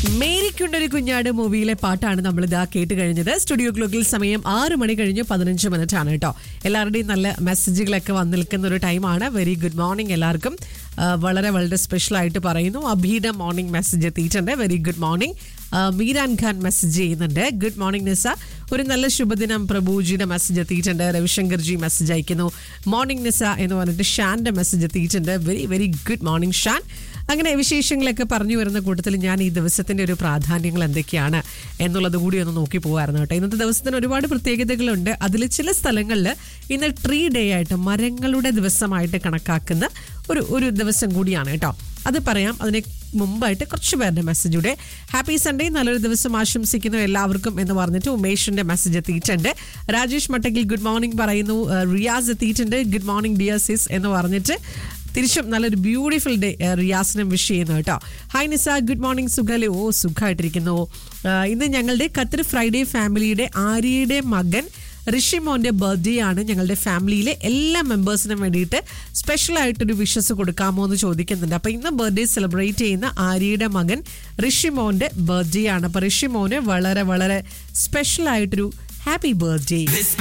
മേരിക്കുണ്ടൊരു കുഞ്ഞാട് മൂവിയിലെ പാട്ടാണ് നമ്മൾ ഇതാ കേട്ട് കഴിഞ്ഞത് സ്റ്റുഡിയോ ക്ലോക്കിൽ സമയം ആറ് മണി കഴിഞ്ഞ് പതിനഞ്ച് മിനിറ്റ് ആണ് കേട്ടോ എല്ലാവരുടെയും നല്ല മെസ്സേജുകളൊക്കെ വന്നു നിൽക്കുന്ന ഒരു ടൈമാണ് വെരി ഗുഡ് മോർണിംഗ് എല്ലാവർക്കും ആ, വളരെ വളരെ സ്പെഷ്യൽ ആയിട്ട് പറയുന്നു അഭീഡ മോർണിംഗ് മെസ്സേജ് എത്തിയിട്ടുണ്ട് very good morning Meeran Khan message ചെയ്യുന്നുണ്ട് ഗുഡ് മോർണിംഗ് നിസ ഒരു നല്ല ശുഭദിനം പ്രഭുജിയുടെ മെസ്സേജ് എത്തിയിട്ടുണ്ട് രവിശങ്കർജി മെസ്സേജ് അയക്കുന്നു മോർണിംഗ് നിസ എന്ന് പറഞ്ഞിട്ട് ഷാന്റെ മെസ്സേജ് എത്തിയിട്ടുണ്ട് very very good morning Shan അങ്ങനെ വിശേഷങ്ങളൊക്കെ പറഞ്ഞു വരുന്ന കൂട്ടത്തിൽ ഞാൻ ഈ ദിവസത്തിന്റെ ഒരു പ്രാധാന്യങ്ങൾ എന്തൊക്കെയാണ് എന്നുള്ളത് കൂടി ഒന്ന് നോക്കി പോകായിരുന്നു കേട്ടോ ഇന്നത്തെ ദിവസത്തിന് ഒരുപാട് പ്രത്യേകതകളുണ്ട് അതിൽ ചില സ്ഥലങ്ങളിൽ ഇന്ന് ട്രീ ഡേ ആയിട്ട് മരങ്ങളുടെ ദിവസമായിട്ട് കണക്കാക്കുന്ന ഒരു ഒരു ദിവസം കൂടിയാണ് കേട്ടോ അത് പറയാം അതിന് മുമ്പായിട്ട് കുറച്ച് പേരുടെ മെസ്സേജൂടെ ഹാപ്പി സൺഡേ നല്ലൊരു ദിവസം ആശംസിക്കുന്നു എല്ലാവർക്കും എന്ന് പറഞ്ഞിട്ട് ഉമേഷിന്റെ മെസ്സേജ് എത്തിയിട്ടുണ്ട് രാജേഷ് മട്ടക്കിൽ ഗുഡ് മോർണിംഗ് പറയുന്നു ഏഹ് റിയാസ് എത്തിയിട്ടുണ്ട് ഗുഡ് മോർണിംഗ് ഡിയർ സിസ് എന്ന് പറഞ്ഞിട്ട് തിരിച്ചും നല്ലൊരു ബ്യൂട്ടിഫുൾ ഡേ റിയാസിനും വിഷ് ചെയ്യുന്നു കേട്ടോ ഹായ് നിസ ഗുഡ് മോർണിംഗ് സുഖല്ലേ ഓ സുഖമായിട്ടിരിക്കുന്നു ആ, ഇന്ന് ഞങ്ങളുടെ ഖത്തർ ഫ്രൈഡേ ഫാമിലിയുടെ ആര്യയുടെ മകൻ ഋഷിമോന്റെ ബർത്ത്ഡേ ആണ് ഞങ്ങളുടെ ഫാമിലിയിലെ എല്ലാ മെമ്പേഴ്സിനും വേണ്ടിയിട്ട് സ്പെഷ്യൽ ആയിട്ടൊരു വിഷസ് കൊടുക്കാമോ എന്ന് ചോദിക്കുന്നുണ്ട് അപ്പൊ ഇന്ന് ബർത്ത്ഡേ സെലിബ്രേറ്റ് ചെയ്യുന്ന ആര്യയുടെ മകൻ ഋഷിമോന്റെ ബർത്ത്ഡേ ആണ് അപ്പൊ ഋഷിമോന് വളരെ വളരെ സ്പെഷ്യൽ ആയിട്ടൊരു ഹാപ്പി ബർത്ത്ഡേ This